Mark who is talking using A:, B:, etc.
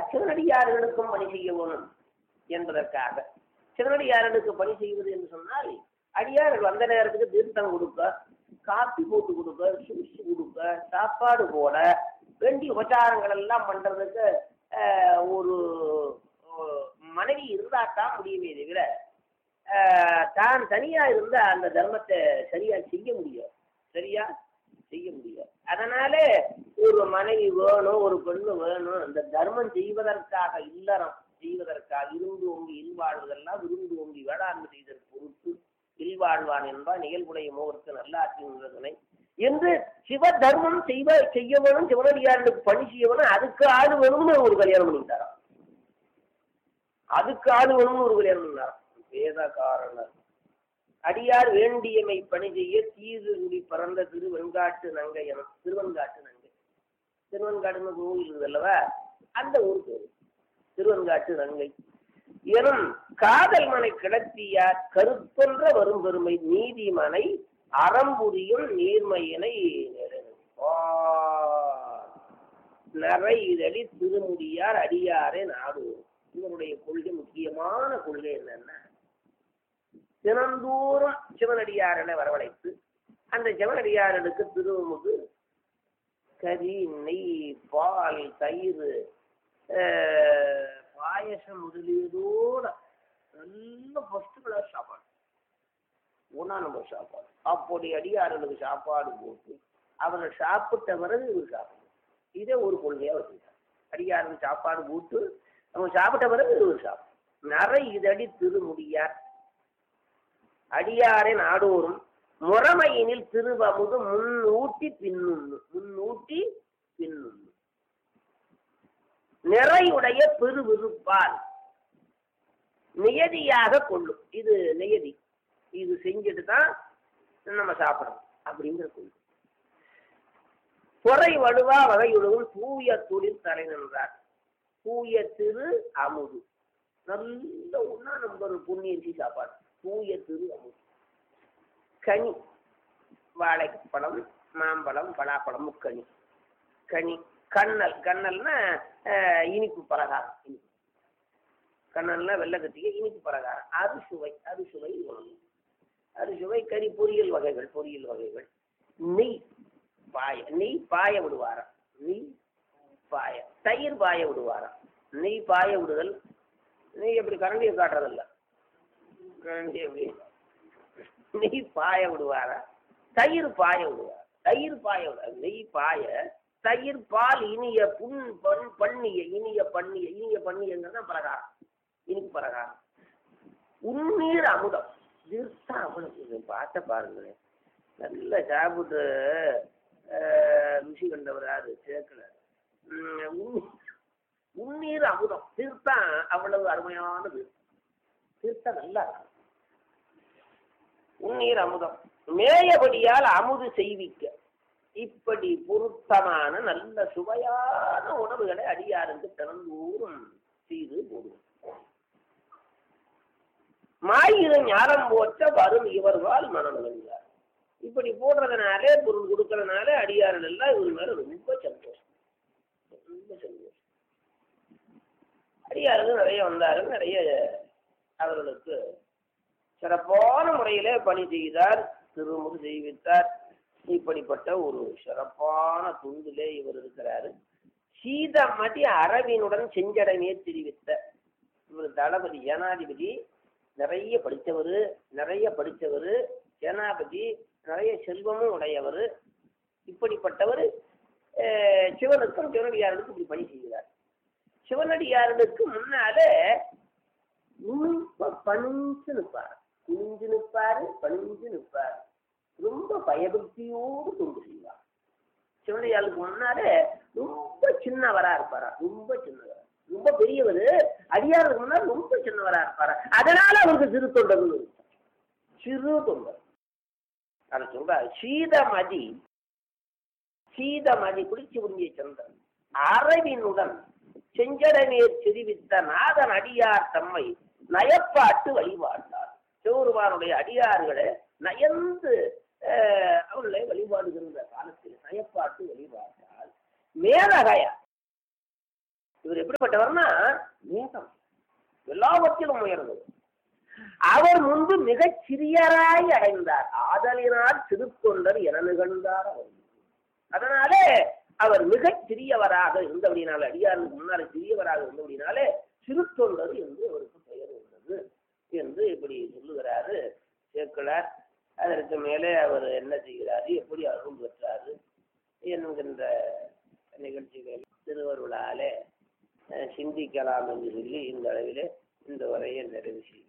A: சிவனடியார்களுக்கும் பணி செய்ய வேணும் என்பதற்காக சிவனடியார்களுக்கு பணி செய்வது என்று சொன்னால் அடியார்கள் வந்த நேரத்துக்கு தீர்த்தம் கொடுக்க காப்பி போட்டு கொடுக்க ஜூஸ் கொடுக்க சாப்பாடு போட வேண்டிய உபச்சாரங்கள் எல்லாம் பண்றதுக்கு ஆஹ், ஒரு ஒரு மனைவி இருந்தாதான் முடியுமே தவிர ஆஹ், தான் தனியா இருந்த அந்த தர்மத்தை சரியா செய்ய முடியும் சரியா செய்ய முடியாது அதனால ஒரு மனைவி வேணும் ஒரு பெண்ணு வேணும் அந்த தர்மம் செய்வதற்காக இல்லறம் செய்வதற்காக இருந்து ஓங்கி இல்வாழ்வதெல்லாம் விருந்து ஓங்கி வேளாண்மை செய்தல் பொறுத்து இல்வாழ்வான் என்பார் நிகழ்வுடைய மோகருக்கு நல்லாற்றினை என்று சிவ தர்மம் செய்வ செய்ய வேணும் சிவனடியாருக்கு பணி செய்ய வேணும் அதுக்கு ஆள் வேணும்னு ஒரு கல்யாணம் பண்ணிட்டாராம் அதுக்கு ஆள் வேணும்னு ஒரு கல்யாணம் பண்ணிட்டாராம் வேத காரணர் அடியார் வேண்டியமை பணி செய்ய தீதுகுடி பறந்த திருவெண்காட்டு நங்கை என திருவெண்காட்டு நங்கை திருவெண்காட்டுன்னு ஒரு ஊர் இருக்குது அல்லவா அந்த ஊர் பேரு திருவெண்காட்டு நங்கை எனும் காதல் மனை கிளத்தியார் கருத்தொன்ற வரும் பெருமை நீதிமனை அறம்புரியும் நீர்மையினை நரை இதழி திருமுடியார் அடியாரே நாடு இவருடைய கொள்கை முக்கியமான கொள்கை என்னன்னா தினந்தோறும் சிவனடியாரனை வரவழைத்து அந்த சிவனடியாரனுக்கு திருமுகு கறி நெய் பால் தயிர் அஹ், பாயசம் முதலியதோட நல்ல ஃபர்ஸ்ட் கிளாஸ் சாப்பாடு ஒன்றா நம்பர் சாப்பாடு அப்படி அடியாரனுக்கு சாப்பாடு போட்டு அவர்கள் சாப்பிட்ட பிறகு இவர் சாப்பிடணும் இதே ஒரு கொள்கையா வச்சுருக்காங்க அடியாரனுக்கு சாப்பாடு போட்டு அவங்க சாப்பிட்ட பிறகு இவர் சாப்பிடும் நரை இதடி திருமுடியார் அடியாரை நாடோறும் முறைமையினில் திருவமுது முன்னூட்டி பின்னுண்ணு முன்னூட்டி பின்னுண்ணு நிறையுடைய பெருவிருப்பால் நியதியாக கொள்ளும் இது நியதி இது செஞ்சுட்டு தான் நம்ம சாப்பிடணும் அப்படிங்கிற கொள்கை பொறை வடுவா வகையுழுவும் தூய தொழில் தலை நின்றார் தூய திரு அமுது நல்ல ஒன்றா நம்பர் புண்ணியஞ்சி சாப்பாடு தூய திரு அமுது கனி வாழைப்பழம் மாம்பழம் பலாப்பழம் முக்கனி கனி கண்ணல் கண்ணல்னா அஹ், இனிப்பு பலகாரம் இனிப்பு கண்ணல்னா வெள்ளக்கட்டிய இனிப்பு பலகாரம் அறுசுவை அறுசுவை உணவு அறுசுவை கறி பொரியல் வகைகள் பொரியல் வகைகள் நெய் பாய நெய் பாய விடுவாராம் நெய் பாய தயிர் பாய விடுவாராம் நெய் பாய விடுதல் நெய் எப்படி கரண்டியை காட்டுறதில்ல கரண்டி எப்படி நெய் பாய விடுவாரா தயிர் பாய விடுவார் தயிர் பாய விடுவார் நெய் பாய தயிர் பால் இனிய புண் பண் பண்ணிய இனிய பண்ணிய இனிய பண்ணியங்கிறது பலகாரம் இனிப்பு பலகாரம் உன்னீர் அமுதம் தீர்த்தா அமுதம் இது பார்த்த பாருங்களேன் நல்லா சாப்பிட்டு அஹ், ருசி கண்டவர் யாரு சேர்க்கல உம், உன்- உன்னீர் அமுதம் தீர்த்தம் அவ்வளவு அருமையானது தீர்த்தம் நல்லா இருக்கும். உன்னீர் அமுதம் மேயபடியால் அமுது செய்விக்க இப்படி பொருத்தமான நல்ல சுவையான உணவுகளை அடியாருக்கு தினந்தோறும் செய்து போடுவோம் மாயிரம் ஞானம் போற்ற வரும் இவர்களால் மனம் விளங்குகிறார் இப்படி போடுறதுனாலே பொருள் கொடுக்கறதுனால அடியார்கள் எல்லாம் இவர் மேல ரொம்ப சந்தோஷம் ரொம்ப சந்தோஷம் அடியார்கள் நிறைய வந்தார்கள் நிறைய அவர்களுக்கு சிறப்பான முறையிலே பணி செய்தார் திருமுக செய்வித்தார் இப்படிப்பட்ட ஒரு சிறப்பான துண்டிலே இவர் இருக்கிறாரு சீதமதி அரவினுடன் செஞ்சடமே தெரிவித்த இவர் தளபதி ஜனாதிபதி நிறைய படித்தவர் நிறைய படித்தவர் சேனாபதி நிறைய செல்வமும் உடையவர் இப்படிப்பட்டவர் அஹ், சிவனுக்கும் சிவனடியாருக்கும் இப்படி பணி செய்கிறார் சிவனடியார்களுக்கு முன்னாலே ரொம்ப பணிஞ்சு நிற்பார் குனிஞ்சு நிற்பாரு பணிஞ்சு நிற்பார் ரொம்ப பயபக்தியோடு தொண்டு செய்வார் சிவனடியாருக்கு முன்னாலே ரொம்ப சின்னவரா இருப்பாரா ரொம்ப சின்னவரா ரொம்ப பெரியவர் அடியாருக்கு முன்னால் ரொம்ப சின்னவரா இருப்பாரா அதனால அவருக்கு சிறு தொண்டர்கள் சிறு தொண்டர் அதை சொல்றாரு சீதமதி சீதமதி குளிச்சு உறிஞ்சிய சந்திரன் அரவினுடன் செஞ்சடநீர் சிரிவித்த நாதன் அடியார் தம்மை நயப்பாட்டு வழிபாட்டார் சிவருமானுடைய அடியார்களை நயந்து அஹ், அவர்களை வழிபாடுகின்ற காலத்தில் நயப்பாட்டு வழிபாட்டால் மேலகையா இவர் எப்படிப்பட்டவர்னா மேகம் எல்லாவற்றிலும் உயர்ந்தவர் அவர் முன்பு மிகச் சிறியராய் அடைந்தார் ஆதலினால் திருத்தொண்டர் என நிகழ்ந்தார் அவர் அதனாலே அவர் மிகச் சிறியவராக இருந்தபடினால அடியாருக்கு முன்னாலே சிறியவராக இருந்தபடினாலே சிறுத்தொண்டர் என்று அவருக்கு பெயர் உள்ளது என்று இப்படி சொல்லுகிறாரு சேக்கிழார் அதற்கு மேலே அவர் என்ன செய்கிறாரு எப்படி அருள் பெற்றாரு என்கின்ற நிகழ்ச்சிகள் திருவருளாலே அஹ், சிந்திக்கலாம் என்று சொல்லி இந்த அளவிலே இந்த உரையை நிறைவு செய்கிறேன்